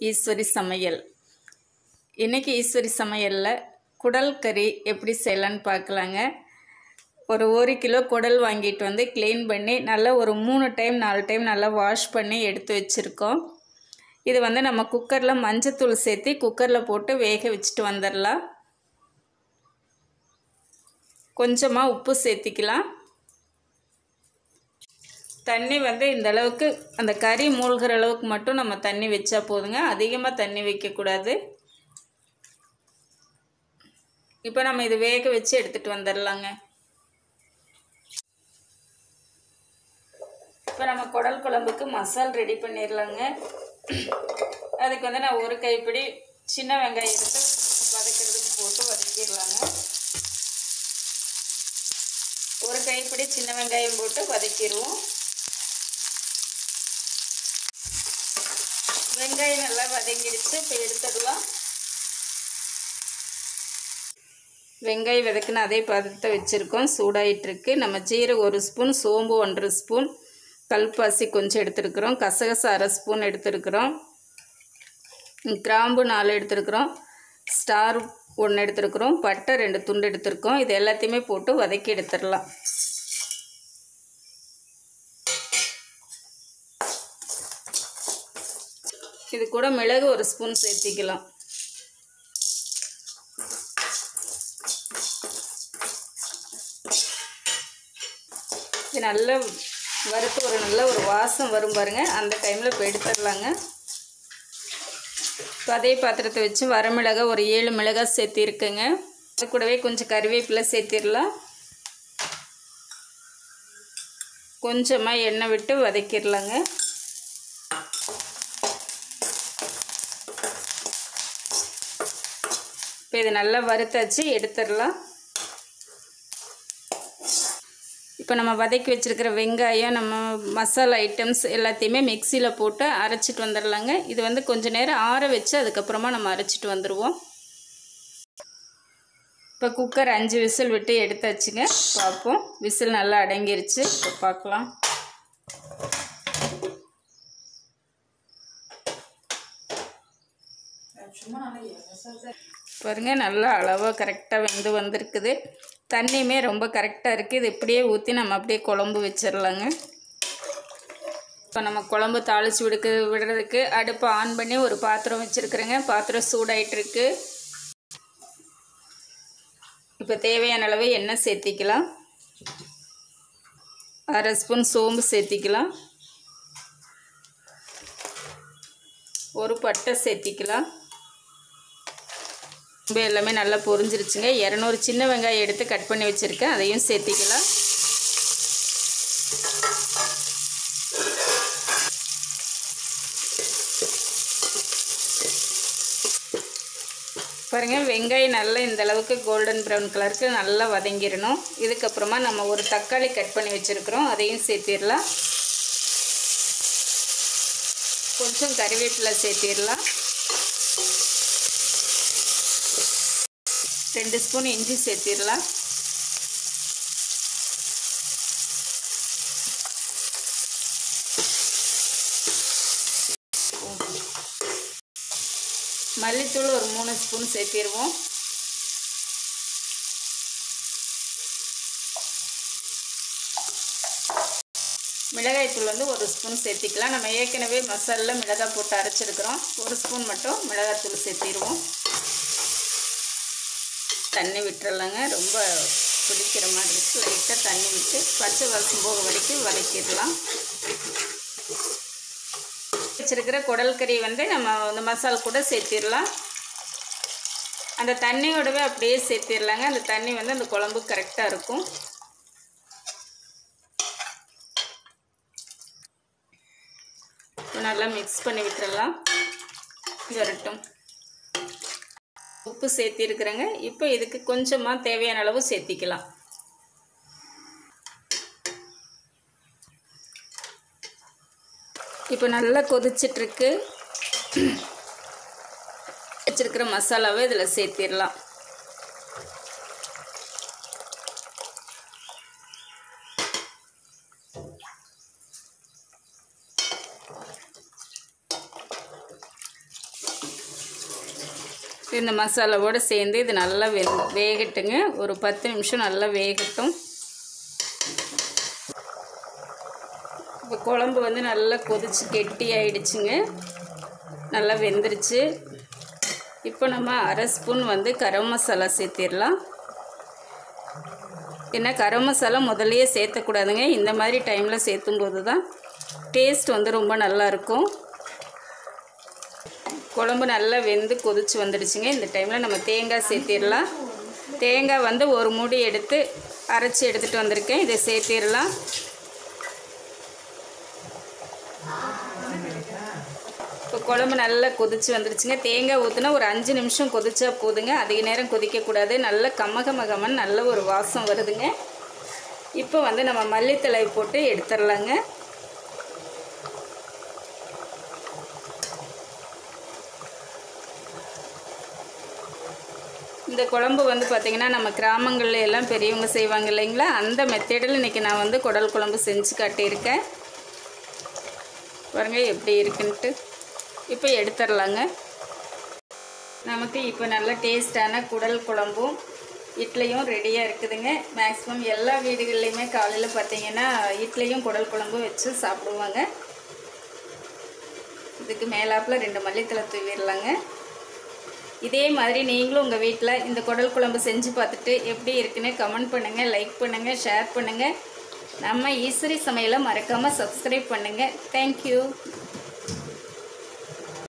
ஈஸ்வரி சமையல் இன்றைக்கி ஈஸ்வரி சமையலில் குடல் கறி எப்படி செய்யலான்னு பார்க்கலாங்க ஒரு ஒரு கிலோ குடல் வாங்கிட்டு வந்து க்ளீன் பண்ணி நல்லா ஒரு மூணு டைம் நாலு டைம் நல்லா வாஷ் பண்ணி எடுத்து வச்சுருக்கோம் இது வந்து நம்ம குக்கரில் மஞ்சத்தூள் சேர்த்து குக்கரில் போட்டு வேக வச்சுட்டு வந்துடலாம் கொஞ்சமாக உப்பு சேர்த்திக்கலாம் தண்ணி வந்து இந்த அளவுக்கு அந்த கறி மூழ்கிற அளவுக்கு மட்டும் நம்ம தண்ணி வச்சா போதுங்க அதிகமாக தண்ணி வைக்கக்கூடாது இப்போ நம்ம இது வேக வச்சு எடுத்துகிட்டு வந்துடலாங்க இப்போ நம்ம குடல் குழம்புக்கு மசால் ரெடி பண்ணிடலாங்க அதுக்கு வந்து நான் ஒரு கைப்பிடி சின்ன வெங்காயம் எடுத்து வதக்கிறதுக்கு போட்டு வதக்கிடலாங்க ஒரு கைப்பிடி சின்ன வெங்காயம் போட்டு வதக்கிடுவோம் வெங்காயம் நல்லா வதங்கிடுச்சு இப்போ எடுத்துடலாம் வெங்காயம் வதக்குன்னு அதே பதத்தை வச்சுருக்கோம் சூடாயிட்டிருக்கு நம்ம ஜீரகம் ஒரு ஸ்பூன் சோம்பு ஒன்றரை ஸ்பூன் கல்பாசி கொஞ்சம் எடுத்துருக்குறோம் கசகசா அரை ஸ்பூன் எடுத்துருக்குறோம் கிராம்பு நாலு எடுத்துருக்குறோம் ஸ்டார் ஒன்று எடுத்துருக்குறோம் பட்டை ரெண்டு துண்டு எடுத்துருக்கோம் இது எல்லாத்தையுமே போட்டு வதக்கி எடுத்துடலாம் இது கூட மிளகு ஒரு ஸ்பூன் சேர்த்திக்கலாம் இது நல்லா வறுத்து ஒரு நல்ல ஒரு வாசம் வரும் பாருங்கள் அந்த டைமில் இப்போ எடுத்துடலாங்க இப்போ அதே பாத்திரத்தை வச்சு வரமிளகா ஒரு ஏழு மிளகாய் சேர்த்திருக்கேங்க அது கூடவே கொஞ்சம் கருவேப்பிலை சேர்த்திடலாம் கொஞ்சமாக எண்ணெய் விட்டு வதக்கிடலாங்க இப்போ இது நல்லா வறுத்தாச்சு எடுத்துடலாம் இப்போ நம்ம வதக்கி வச்சுருக்கிற வெங்காயம் நம்ம மசாலா ஐட்டம்ஸ் எல்லாத்தையுமே மிக்சியில் போட்டு அரைச்சிட்டு வந்துடலாங்க இது வந்து கொஞ்சம் நேரம் ஆற வச்சு அதுக்கப்புறமா நம்ம அரைச்சிட்டு வந்துடுவோம் இப்போ குக்கர் அஞ்சு விசில் விட்டு எடுத்தாச்சுங்க பார்ப்போம் விசில் நல்லா அடங்கிருச்சு இப்போ பார்க்கலாம் பாருங்கள் நல்லா அளவாக கரெக்டாக வெந்து வந்திருக்குது தண்ணியுமே ரொம்ப கரெக்டாக இருக்குது இது இப்படியே ஊற்றி நம்ம அப்படியே குழம்பு வச்சிடலாங்க இப்போ நம்ம குழம்பு தாளித்து விடுக்க விடுறதுக்கு அடுப்பை ஆன் பண்ணி ஒரு பாத்திரம் வச்சுருக்குறேங்க பாத்திரம் சூடாயிட்டிருக்கு இப்போ தேவையான அளவு எண்ணெய் சேர்த்திக்கலாம் அரை ஸ்பூன் சோம்பு சேர்த்திக்கலாம் ஒரு பட்டை சேர்த்திக்கலாம் ரொம்ப எல்லாமே நல்லா பொரிஞ்சிருச்சுங்க இரநூறு சின்ன வெங்காயம் எடுத்து கட் பண்ணி வச்சுருக்கேன் அதையும் சேர்த்திக்கலாம் பாருங்கள் வெங்காயம் நல்லா இந்த அளவுக்கு கோல்டன் ப்ரௌன் கலருக்கு நல்லா வதங்கிடணும் இதுக்கப்புறமா நம்ம ஒரு தக்காளி கட் பண்ணி வச்சுருக்குறோம் அதையும் சேர்த்திடலாம் கொஞ்சம் கறிவேப்பிலை சேர்த்திடலாம் ரெண்டு ஸ்பூன் இஞ்சி சேர்த்திடலாம் மல்லித்தூள் ஒரு மூணு ஸ்பூன் சேர்த்திடுவோம் மிளகாய்த்தூள் வந்து ஒரு ஸ்பூன் சேர்த்திக்கலாம் நம்ம ஏற்கனவே மசாலில் மிளகாய் போட்டு அரைச்சிருக்கிறோம் ஒரு ஸ்பூன் மட்டும் மிளகாய்த்தூள் சேர்த்திடுவோம் தண்ணி விட்டுறலாங்க ரொம்ப பிடிக்கிற மாதிரி இருக்குது லைட்டாக தண்ணி விட்டு பச்சை வாசம் போக வரைக்கும் வதக்கிடலாம் வச்சுருக்கிற குடல் கறி வந்து நம்ம அந்த மசால் கூட சேர்த்திடலாம் அந்த தண்ணியோடவே அப்படியே சேர்த்திடலாங்க அந்த தண்ணி வந்து அந்த குழம்பு கரெக்டாக இருக்கும் நல்லா மிக்ஸ் பண்ணி விட்டுறலாம் வரட்டும் உப்பு சேர்த்திருக்கிறேங்க இப்போ இதுக்கு கொஞ்சமாக தேவையான அளவு சேர்த்திக்கலாம் இப்போ நல்லா கொதிச்சிட்ருக்கு வச்சுருக்கிற மசாலாவை இதில் சேர்த்திடலாம் இந்த மசாலாவோடு சேர்ந்து இது நல்லா வெ வேகட்டுங்க ஒரு பத்து நிமிஷம் நல்லா வேகட்டும் இப்போ குழம்பு வந்து நல்லா கொதிச்சு கெட்டி ஆயிடுச்சுங்க நல்லா வெந்துருச்சு இப்போ நம்ம அரை ஸ்பூன் வந்து கரம் மசாலா சேர்த்திடலாம் ஏன்னா கரம் மசாலா முதல்லையே சேர்த்தக்கூடாதுங்க இந்த மாதிரி டைமில் சேர்த்தும்போது தான் டேஸ்ட் வந்து ரொம்ப நல்லாயிருக்கும் குழம்பு நல்லா வெந்து கொதிச்சு வந்துடுச்சுங்க இந்த டைமில் நம்ம தேங்காய் சேர்த்திடலாம் தேங்காய் வந்து ஒரு மூடி எடுத்து அரைச்சி எடுத்துகிட்டு வந்திருக்கேன் இதை சேர்த்திடலாம் இப்போ குழம்பு நல்லா கொதிச்சு வந்துடுச்சுங்க தேங்காய் ஊற்றினா ஒரு அஞ்சு நிமிஷம் கொதிச்சா போதுங்க அதிக நேரம் கொதிக்கக்கூடாது நல்ல கம்மகம கமன் நல்ல ஒரு வாசம் வருதுங்க இப்போ வந்து நம்ம மல்லித்தலை போட்டு எடுத்துடலாங்க இந்த குழம்பு வந்து பார்த்திங்கன்னா நம்ம கிராமங்கள்ல எல்லாம் பெரியவங்க செய்வாங்க இல்லைங்களா அந்த மெத்தேடில் இன்றைக்கி நான் வந்து குடல் குழம்பு செஞ்சு காட்டியிருக்கேன் பாருங்க எப்படி இருக்குன்ட்டு இப்போ எடுத்துடலாங்க நமக்கு இப்போ நல்ல டேஸ்டான குடல் குழம்பும் இட்லியும் ரெடியாக இருக்குதுங்க மேக்ஸிமம் எல்லா வீடுகள்லையுமே காலையில் பார்த்தீங்கன்னா இட்லியும் குடல் குழம்பும் வச்சு சாப்பிடுவாங்க இதுக்கு மேலாப்பில் ரெண்டு மல்லித்தலை தூவிடலாங்க இதே மாதிரி நீங்களும் உங்கள் வீட்டில் இந்த குடல் குழம்பு செஞ்சு பார்த்துட்டு எப்படி இருக்குன்னு கமெண்ட் பண்ணுங்கள் லைக் பண்ணுங்கள் ஷேர் பண்ணுங்கள் நம்ம ஈஸ்வரி சமையலை மறக்காமல் சப்ஸ்கிரைப் பண்ணுங்கள் தேங்க்யூ